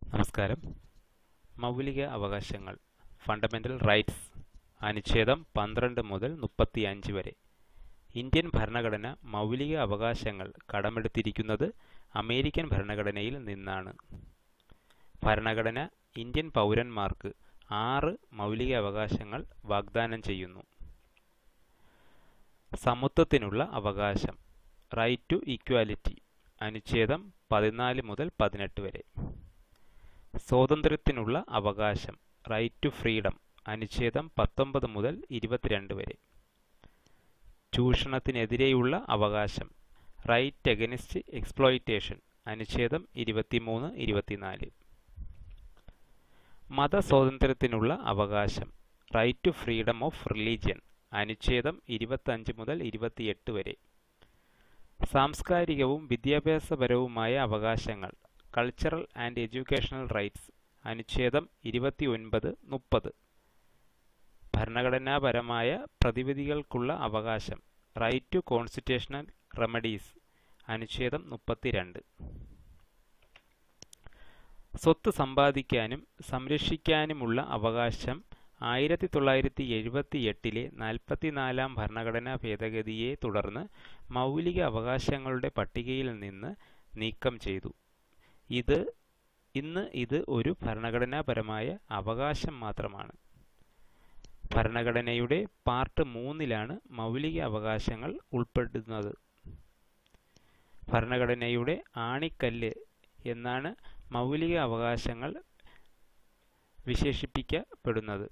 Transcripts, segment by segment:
നമസ്കാരം മൗലിക അവകാശങ്ങൾ ഫണ്ടമെൻ്റൽ റൈറ്റ്സ് അനുച്ഛേദം പന്ത്രണ്ട് മുതൽ മുപ്പത്തി അഞ്ച് വരെ ഇന്ത്യൻ ഭരണഘടന മൗലിക അവകാശങ്ങൾ കടമെടുത്തിരിക്കുന്നത് അമേരിക്കൻ ഭരണഘടനയിൽ നിന്നാണ് ഭരണഘടന ഇന്ത്യൻ പൗരന്മാർക്ക് ആറ് മൗലിക അവകാശങ്ങൾ വാഗ്ദാനം ചെയ്യുന്നു സമത്വത്തിനുള്ള അവകാശം റൈറ്റ് ടു ഈക്വാലിറ്റി അനുച്ഛേദം പതിനാല് മുതൽ പതിനെട്ട് വരെ സ്വാതന്ത്ര്യത്തിനുള്ള അവകാശം റൈറ്റ് ടു ഫ്രീഡം അനുച്ഛേദം പത്തൊമ്പത് മുതൽ ഇരുപത്തിരണ്ട് വരെ ചൂഷണത്തിനെതിരെയുള്ള അവകാശം റൈറ്റ് അഗനിസ്റ്റ് എക്സ്പ്ലോയിറ്റേഷൻ അനുച്ഛേദം ഇരുപത്തിമൂന്ന് ഇരുപത്തിനാല് മതസ്വാതന്ത്ര്യത്തിനുള്ള അവകാശം right to freedom of religion അനുച്ഛേദം ഇരുപത്തഞ്ച് മുതൽ ഇരുപത്തിയെട്ട് വരെ സാംസ്കാരികവും വിദ്യാഭ്യാസപരവുമായ അവകാശങ്ങൾ കൾച്ചറൽ ആൻഡ് എഡ്യൂക്കേഷണൽ റൈറ്റ്സ് അനുച്ഛേദം ഇരുപത്തി ഒൻപത് മുപ്പത് ഭരണഘടനാപരമായ പ്രതിവിധികൾക്കുള്ള അവകാശം റൈറ്റ് ടു കോൺസ്റ്റിറ്റ്യൂഷണൽ റെമഡീസ് അനുച്ഛേദം മുപ്പത്തിരണ്ട് സ്വത്ത് സമ്പാദിക്കാനും സംരക്ഷിക്കാനുമുള്ള അവകാശം ആയിരത്തി തൊള്ളായിരത്തി എഴുപത്തി എട്ടിലെ നാൽപ്പത്തിനാലാം ഭരണഘടനാ ഭേദഗതിയെ തുടർന്ന് മൗലിക അവകാശങ്ങളുടെ പട്ടികയിൽ നിന്ന് നീക്കം ചെയ്തു ഇത് ഇന്ന് ഇത് ഒരു ഭരണഘടനാപരമായ അവകാശം മാത്രമാണ് ഭരണഘടനയുടെ പാർട്ട് മൂന്നിലാണ് മൗലിക അവകാശങ്ങൾ ഉൾപ്പെടുന്നത് ഭരണഘടനയുടെ ആണിക്കല്ല് എന്നാണ് മൗലിക അവകാശങ്ങൾ വിശേഷിപ്പിക്കപ്പെടുന്നത്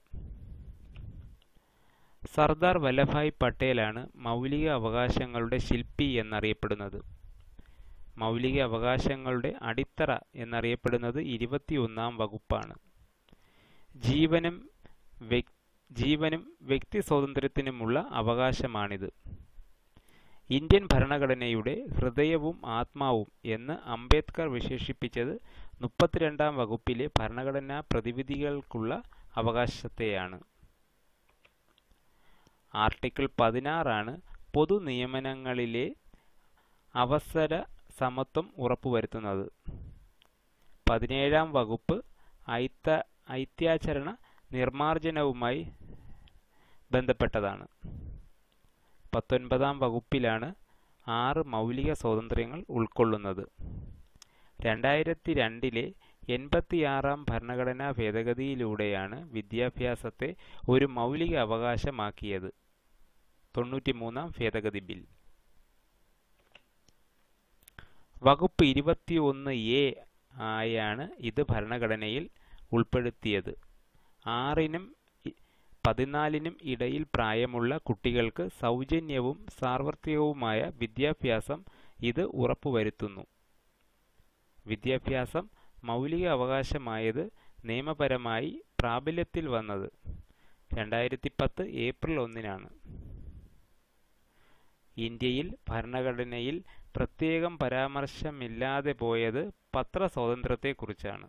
സർദാർ വല്ലഭായ് പട്ടേലാണ് മൗലിക അവകാശങ്ങളുടെ ശില്പി എന്നറിയപ്പെടുന്നത് മൗലിക അവകാശങ്ങളുടെ അടിത്തറ എന്നറിയപ്പെടുന്നത് ഇരുപത്തിയൊന്നാം വകുപ്പാണ് ജീവനും ജീവനും വ്യക്തി സ്വാതന്ത്ര്യത്തിനുമുള്ള അവകാശമാണിത് ഇന്ത്യൻ ഭരണഘടനയുടെ ഹൃദയവും ആത്മാവും എന്ന് അംബേദ്കർ വിശേഷിപ്പിച്ചത് മുപ്പത്തിരണ്ടാം വകുപ്പിലെ ഭരണഘടനാ പ്രതിവിധികൾക്കുള്ള അവകാശത്തെയാണ് ആർട്ടിക്കിൾ പതിനാറാണ് പൊതു നിയമനങ്ങളിലെ അവസര സമത്വം ഉറപ്പുവരുത്തുന്നത് പതിനേഴാം വകുപ്പ് ഐത്ത ഐത്യാചരണ നിർമാർജനവുമായി ബന്ധപ്പെട്ടതാണ് പത്തൊൻപതാം വകുപ്പിലാണ് ആറ് മൗലിക സ്വാതന്ത്ര്യങ്ങൾ ഉൾക്കൊള്ളുന്നത് രണ്ടായിരത്തി രണ്ടിലെ എൺപത്തിയാറാം ഭരണഘടനാ ഭേദഗതിയിലൂടെയാണ് വിദ്യാഭ്യാസത്തെ ഒരു മൗലിക അവകാശമാക്കിയത് തൊണ്ണൂറ്റിമൂന്നാം ഭേദഗതി ബിൽ വകുപ്പ് ഇരുപത്തിയൊന്ന് എ ആയാണ് ഇത് ഭരണഘടനയിൽ ഉൾപ്പെടുത്തിയത് ആറിനും പതിനാലിനും ഇടയിൽ പ്രായമുള്ള കുട്ടികൾക്ക് സൗജന്യവും സാർവത്രികവുമായ വിദ്യാഭ്യാസം ഇത് ഉറപ്പുവരുത്തുന്നു വിദ്യാഭ്യാസം മൗലിക അവകാശമായത് നിയമപരമായി പ്രാബല്യത്തിൽ വന്നത് രണ്ടായിരത്തി പത്ത് ഏപ്രിൽ ഒന്നിനാണ് ഇന്ത്യയിൽ ഭരണഘടനയിൽ പ്രത്യേകം പരാമർശമില്ലാതെ പോയത് പത്രസ്വാതന്ത്ര്യത്തെക്കുറിച്ചാണ്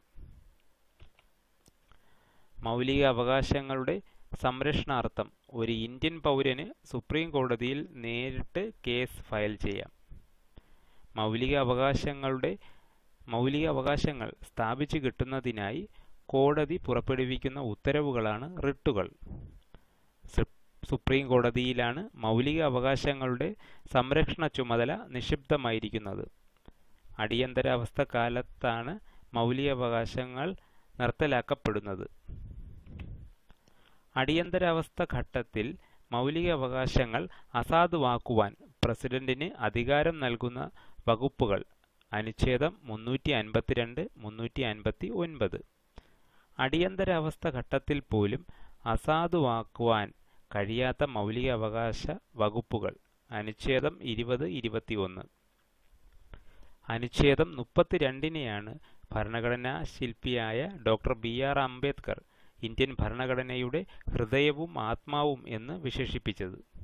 മൗലിക അവകാശങ്ങളുടെ സംരക്ഷണാർത്ഥം ഒരു ഇന്ത്യൻ പൗരന് സുപ്രീം കോടതിയിൽ നേരിട്ട് കേസ് ഫയൽ ചെയ്യാം മൗലിക അവകാശങ്ങളുടെ മൗലിക അവകാശങ്ങൾ സ്ഥാപിച്ചു കിട്ടുന്നതിനായി കോടതി പുറപ്പെടുവിക്കുന്ന ഉത്തരവുകളാണ് റിട്ടുകൾ സുപ്രീം കോടതിയിലാണ് മൗലിക അവകാശങ്ങളുടെ സംരക്ഷണ ചുമതല നിക്ഷിപ്തമായിരിക്കുന്നത് അടിയന്തരാവസ്ഥ കാലത്താണ് മൗലിക അവകാശങ്ങൾ നിർത്തലാക്കപ്പെടുന്നത് അടിയന്തരാവസ്ഥ ഘട്ടത്തിൽ മൗലിക അവകാശങ്ങൾ അസാധുവാക്കുവാൻ പ്രസിഡന്റിന് അധികാരം നൽകുന്ന വകുപ്പുകൾ അനുച്ഛേദം മുന്നൂറ്റി അൻപത്തിരണ്ട് മുന്നൂറ്റി അൻപത്തി ഒൻപത് അടിയന്തരാവസ്ഥ ഘട്ടത്തിൽ പോലും അസാധുവാക്കുവാൻ കഴിയാത്ത മൗലിക അവകാശ വകുപ്പുകൾ അനുച്ഛേദം ഇരുപത് ഇരുപത്തിയൊന്ന് അനുച്ഛേദം മുപ്പത്തിരണ്ടിനെയാണ് ഭരണഘടനാ ശില്പിയായ doctor B R Ambedkar Indian ഭരണഘടനയുടെ ഹൃദയവും ആത്മാവും എന്ന് വിശേഷിപ്പിച്ചത്